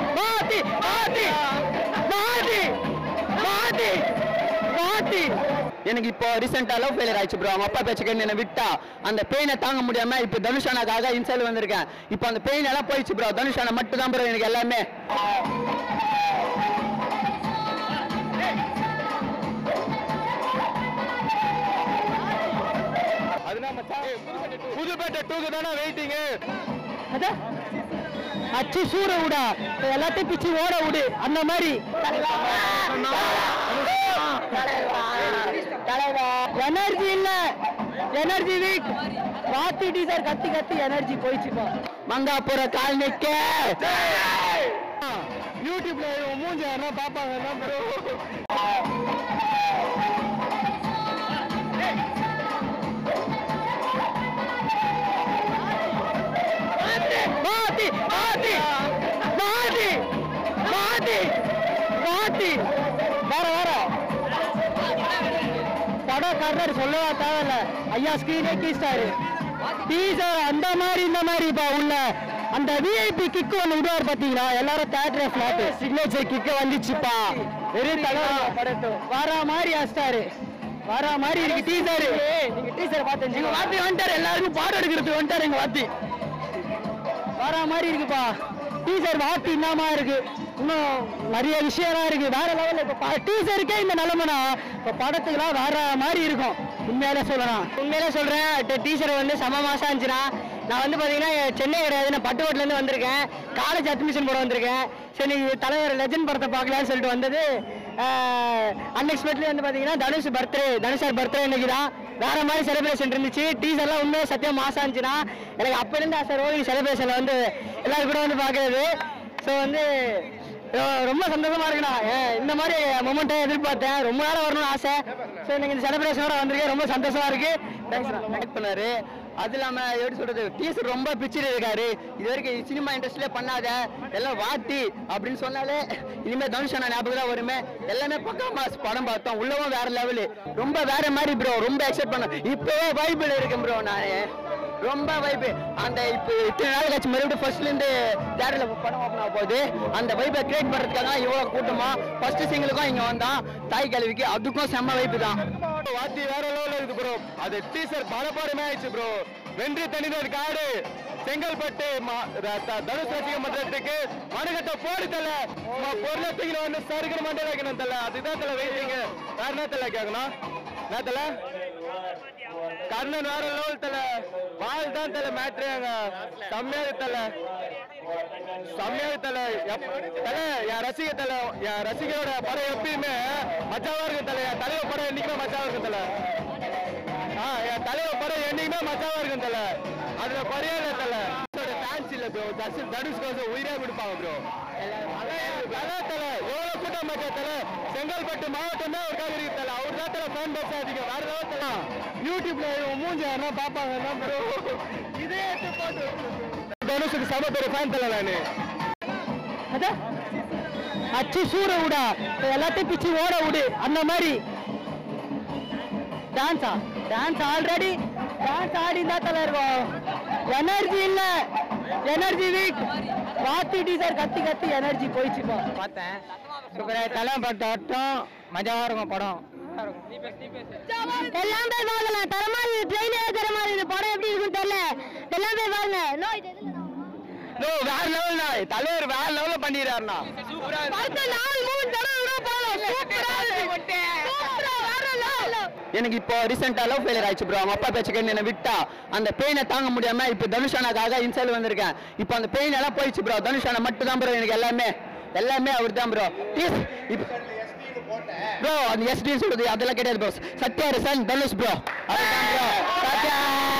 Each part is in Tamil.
மாத்தி மாத்தி மாத்தி மாத்தி மாத்தி எனக்கு இப்போ ரீசெண்டா லவ் ஃபெயிலியர் ஆயிடுச்சு ப்ரோ அவங்க அப்பா பேச்சு கேட்டு என்ன விட்டா அந்த பெயினை தாங்க முடியாம இப்போ தனுஷானாக்காக இன்சைல் வந்திருக்கேன் இப்போ அந்த பெயின் எல்லாம் போயிடுச்சு ப்ரோ தனுஷானா மட்டும் தான் ப்ரோ எனக்கு எல்லாமே அதுதான் மச்சான் புதுப்பேட்டை டூக்கு தானே வெயிட்டிங் அச்சு சூட விடா எல்லாத்தையும் பிச்சு ஓட விடு அந்த மாதிரி எனர்ஜி இல்ல எனர்ஜி வீக் வாத்தி டீசர் கத்தி கத்தி எனர்ஜி போயிடுச்சுப்பா மங்காப்புற கால் நிக்க யூடியூப்ல இவன் மூஞ்ச யாரா பாப்பாங்க ப்ரோ மாத்தி மாத்தி மாத்தி மாத்தி மாத்தி வேற வேற படம் கர்ணர் சொல்லவா தேவையில்ல ஐயா ஸ்கிரீனே கீஸ்டாரு டீசர் அந்த மாதிரி இந்த மாதிரி இப்ப உள்ள அந்த விஐபி கிக்கு ஒன்று விடுவார் பாத்தீங்களா எல்லாரும் தேட்டர் ஃபிளாட் சிக்னேச்சர் கிக்கு வந்துச்சுப்பா வெறும் தலைவர் படத்து வர மாதிரி அஸ்டாரு வர மாதிரி இருக்கு டீசர் நீங்க டீசர் பார்த்தீங்க எங்க வாத்தி வந்துட்டாரு எல்லாருக்கும் பாடம் எடுக்கிறதுக்கு வந்துட்டாரு எங்க வாத்தி வர மாதிரி இருக்குப்பா டீசர் வாத்தி என்னமா இருக்கு இன்னும் நிறைய விஷயம்லாம் இருக்கு வேற லெவல்ல இப்ப டீசருக்கே இந்த நிலைமைனா இப்ப படத்துக்குலாம் வேற மாதிரி இருக்கும் உண்மையில சொல்லலாம் உண்மையில சொல்றேன் டீசர் வந்து சம மாசம் இருந்துச்சுன்னா நான் வந்து பாத்தீங்கன்னா சென்னை கிடையாது நான் பட்டுக்கோட்டில இருந்து வந்திருக்கேன் காலேஜ் அட்மிஷன் போட வந்திருக்கேன் சரி நீ தலைவர் லெஜண்ட் படத்தை பார்க்கலாம்னு சொல்லிட்டு வந்தது அன்எக்ஸ்பெக்ட்லி வந்து பாத்தீங்கன்னா Dhanush birthday Dhanush sir birthday இன்னைக்கு தான் வேற மாதிரி செலிப்ரேஷன் இருந்துச்சு டீசர்லாம் உண்மையாக சத்தியம் மாசம் இருந்துச்சுன்னா எனக்கு அப்ப இருந்து ஆசை ரோஹினி செலிப்ரேஷன்ல வந்து எல்லாரும் கூட வந்து பார்க்கறது ஸோ வந்து ரொ- ரொம்ப சந்தோஷமா இருக்குண்ணா ஏன் இந்த மாதிரி மொமெண்ட்டை எதிர்பார்த்தேன் ரொம்ப நேரம் வரணும்னு ஆசை ஸோ எனக்கு இந்த செலிப்ரேஷனோட வந்திருக்கேன் ரொம்ப சந்தோஷமா இருக்கு தேங்க்ஸ் பண்ணாரு அது இல்லாம எப்படி சொல்றது டீசர் ரொம்ப பிச்சிட்டு இருக்காரு இது வரைக்கும் சினிமா இண்டஸ்ட்ரியிலே பண்ணாத எல்லாம் வாட்டி அப்படின்னு சொன்னாலே இனிமே தனுஷனா ஞாபகம் தான் வருமே எல்லாமே பக்கம் மாஸ் படம் பார்த்தோம் உள்ளவும் வேற லெவலு ரொம்ப வேற மாதிரி ப்ரோ ரொம்ப எக்ஸைட் பண்ண இப்பவே வைபிள் இருக்கேன் ப்ரோ நான் ரொம்ப வைப்பு அந்த இப்போ இத்தனை நாள் கழிச்சு மறுபடியும் ஃபர்ஸ்ட்ல இருந்து தேட்டர்ல படம் ஓப்பன் ஆக போகுது அந்த வைப்பை கிரியேட் பண்றதுக்காக தான் இவ்வளவு கூட்டமா ஃபர்ஸ்ட் சிங்கிளுக்கும் இங்க வந்தான் தாய் கல்விக்கு அதுக்கும் செம்ம வைப்பு தான் வாத்தி வேற லெவல்ல இருக்குது ப்ரோ அது டீசர் பலபாடுமே ஆயிடுச்சு ப்ரோ வென்றி தனினர் காடு செங்கல்பட்டு மா- ர- த- தனுஷ் ரசிக மன்றத்துக்கு மனுகட்ட போடு தல பொருளை தூக்கின வந்து சருக்கிற மண்டல வைக்கணும் தல அதுதான் தல வெயிட்டிங்க வேற என்ன தல கேட்கணும் என்ன தல கர்ணன் வேற லெவல் தல வால் தான் தல மேட்ரு அங்க செம்மையாக தல செம்மையாக தல எப்- தல என் ரசிக தல என் ரசிகரோட படம் எப்பயுமே மச்சாவா இருக்கு தல என் தலைவர் படம் என்னைக்குமே மச்சாவா இருக்கும் தல ஆ என் தலைவர் படம் என்னைக்குமே மச்சாவா இருக்கும் தல அதுல குறையே இல்லை தல ஃபேன்ஸ் இல்ல ப்ரோ தர்ஷன் தனுஷ் கோசம் உயிரே கொடுப்பாங்க ப்ரோ அதான் தல எவ்வளவு கூட்டம் மச்சா தல செங்கல்பட்டு மாவட்டம் தான் ஒருக்காக இருக்கு தல அவர் தான் தல ஃபேன் பேஸ் அதிகம் வேற ஏதாவது தல யூடியூப்ல இவன் மூஞ்ச யாரா பாப்பாங்க ப்ரோ இதே எடுத்து போட்டு தனுஷுக்கு சம பேர் ஃபேன் தல நானு அதான் அச்சு சூட விடா எல்லாத்தையும் பிச்சு ஓட விடு அந்த மாதிரி டான்ஸா டான்ஸ் ஆல்ரெடி டான்ஸ் ஆடி தான் தலை இருக்கும் எனர்ஜி இல்ல எனர்ஜி வீக் வாத்தி டீசர் கத்தி கத்தி எனர்ஜி போயிடுச்சுப்பா பார்த்தேன் சூப்பரா தலை பட்டம் மஜாவா இருக்கும் படம் எல்லாம் போய் பார்க்கலாம் தரமா இருக்குது ட்ரெயின் ஏறுற மாதிரி இந்த படம் எப்படி இருக்குன்னு தெரியல எல்லாம் போய் பாருங்க நோ இது எதுல நோ வேற லெவல்னா தலைவர் வேற லெவல்ல பண்ணிடுறாருண்ணா அடுத்த நாலு மூணு தடவை கூட போகலாம் சூப்பரா இருக்கு சூப்பரா வேற level. எனக்கு இப்போ ரீசெண்டா லவ் ஃபெயிலியர் ஆயிடுச்சு ப்ரோ அவங்க அப்பா பேச்சு கேட்டு என்ன விட்டா அந்த பெயினை தாங்க முடியாம இப்போ தனுஷானாக்காக இன்சைல் வந்திருக்கேன் இப்போ அந்த பெயின் எல்லாம் போயிடுச்சு ப்ரோ தனுஷானா மட்டும் தான் ப்ரோ எனக்கு எல்லாமே எல்லாமே அவர் தான் ப்ரோ ப்ளீஸ் ப்ரோ அந்த எஸ்டி சொல்றது அதெல்லாம் கிடையாது bro Sathya reason Dhanush bro அதுதான் ப்ரோ சத்யா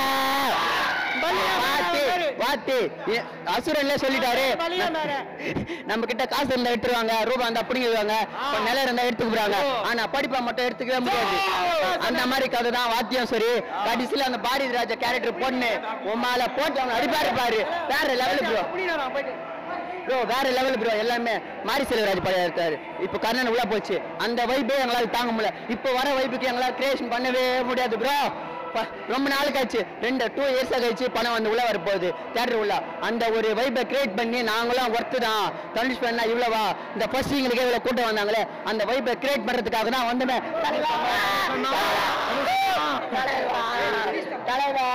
வாத்தி வாத்தி எ- அசுரன்ல சொல்லிட்டாரு நம்ம கிட்ட காசு இருந்தா எடுத்துருவாங்க ரூபா இருந்தா பிடிங்கிடுவாங்க இப்ப நிலம் இருந்தா எடுத்துக்கிறாங்க ஆனா படிப்பா மட்டும் எடுத்துக்கவே முடியாது அந்த மாதிரி கதை தான் வாத்தியம் சரி கடைசியில அந்த பாரதி ராஜா கேரக்டர் பொண்ணு உமால போட்டு அவங்க அடிப்பாரு பாரு வேற லெவல் ப்ரோ ப்ரோ வேற லெவல் ப்ரோ எல்லாமே மாரி செல்வராஜ் படம் எடுத்தாரு இப்போ கர்ணன் உள்ள போச்சு அந்த வைப்பே எங்களால தாங்க முடியல இப்போ வர வைப்புக்கு எங்களால கிரியேஷன் பண்ணவே முடியாது ப்ரோ ப- ரொம்ப நாள் கழிச்சு ரெண்டு டூ இயர்ஸ் கழிச்சு படம் வந்து உள்ள வரப்போகுது தேட்டர் உள்ள அந்த ஒரு வைப்பை கிரியேட் பண்ணி நாங்களும் ஒர்த்து தான் தனுஷ் பண்ணா இவ்வளவா இந்த ஃபர்ஸ்ட் எங்களுக்கு இவ்வளோ கூட்டம் வந்தாங்களே அந்த வைப்பை கிரியேட் பண்றதுக்காக தான் வந்துட்டேன் தலைவா! தலைவா! தலைவா!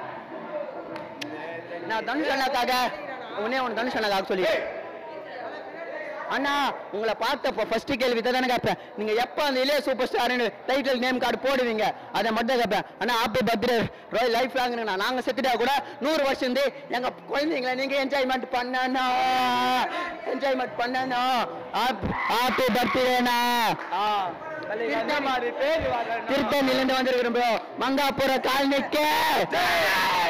நான் தனுஷ் அண்ணாக்காக உடனே உன் தனுஷ் அண்ணாக்காக சொல்லி அண்ணா உங்களை பார்த்தப்ப ஃபர்ஸ்ட் கேள்வி தானே கேட்பேன் நீங்க எப்ப அந்த இளைய சூப்பர் ஸ்டார்னு டைட்டில் நேம் கார்டு போடுவீங்க அதை மட்டும் கேட்பேன் அண்ணா ஹாப்பி பர்த்டே ராயல் லைஃப் லாங்னா நாங்க செத்துட்டா கூட நூறு வருஷம் இருந்து எங்க குழந்தைங்களை நீங்க என்ஜாய்மெண்ட் பண்ணணும் என்ஜாய்மெண்ட் பண்ணணும் ஹாப்பி பர்த்டேண்ணா திருத்தணில இருந்து வந்திருக்கிறோம் ப்ரோ மங்காபுர காலனிக்கு